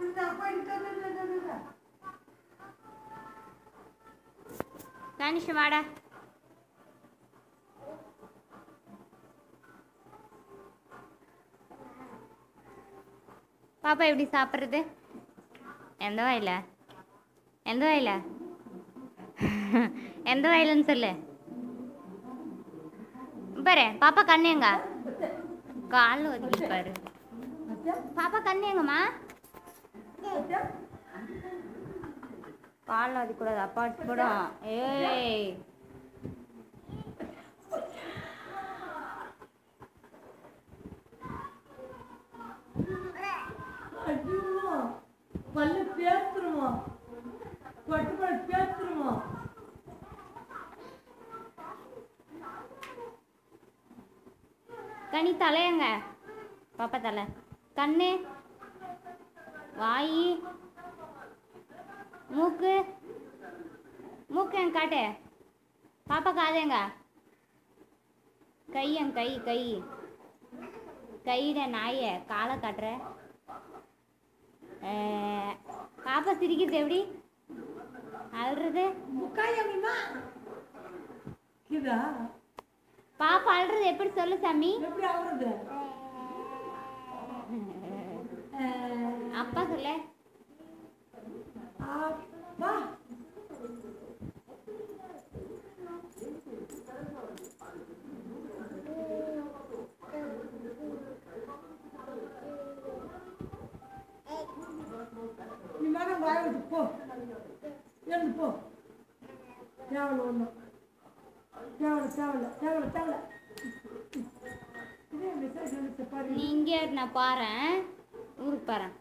தனிஷ் வாடா பாப்பா எப்படி சாப்பிட்றது எந்த வாயில எந்த வாயில எந்த வாயிலன்னு சொல்லு பாரு பாப்பா கண்ணு எங்க காலில் ஒதுக்கி பாரு பாப்பா கண்ணு எங்கம்மா காலில் ஒதுக்கூடாது அப்பா அடிச்சு போடும் ஏய் ஐயோ, பல்லு பேத்துருமா பட்டு பட்டு பேத்துருமா கனி தலையங்க பாப்பா தலை கண்ணு வாய் மூக்கு மூக்கு எங்க காட்டு பாப்பா காதேங்க கை என் கை கை கையிட நாய காலை காட்டுற ஏ, பாப்பா சிரிக்கிறது எப்படி அழுறது முக்காயம்மா இதா பாப்பா அழுறது எப்படி சொல்லு சாமி எப்படி ஆகுறது அப்பா சொல்லு அப்பா நீ மேடம் வாய விட்டு போ எழுந்து போ தேவலை ஒன்றும் தேவலை தேவலை தேவலை தேவலை இதே மெசேஜ் வந்து பாரு நீ இங்கே இரு, நான் பாறேன் ஊருக்கு பாறேன்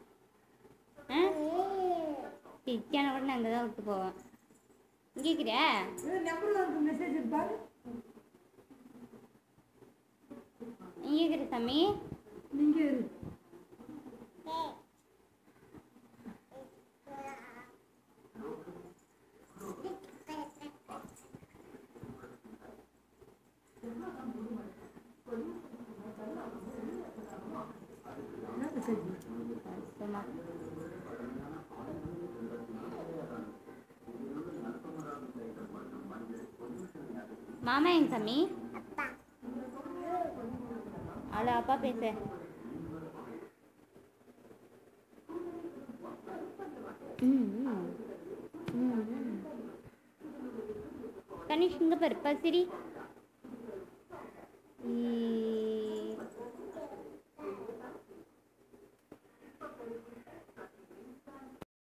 கிச்சனை கூட நான் அங்கே தான் விட்டு போவேன் இங்கே இருக்கிறியா இது நம்பர்ல இருக்கு மெசேஜ் பாரு இங்கே இருக்கிற சாமி நீங்க இரு என்ன மெசேஜ் சும்மா மாமா எங்க சாமி அவ்வளோ அப்பா பேசு ம், ம். ம், ம். கணேஷ் இங்க பாரு பசிரி ஈ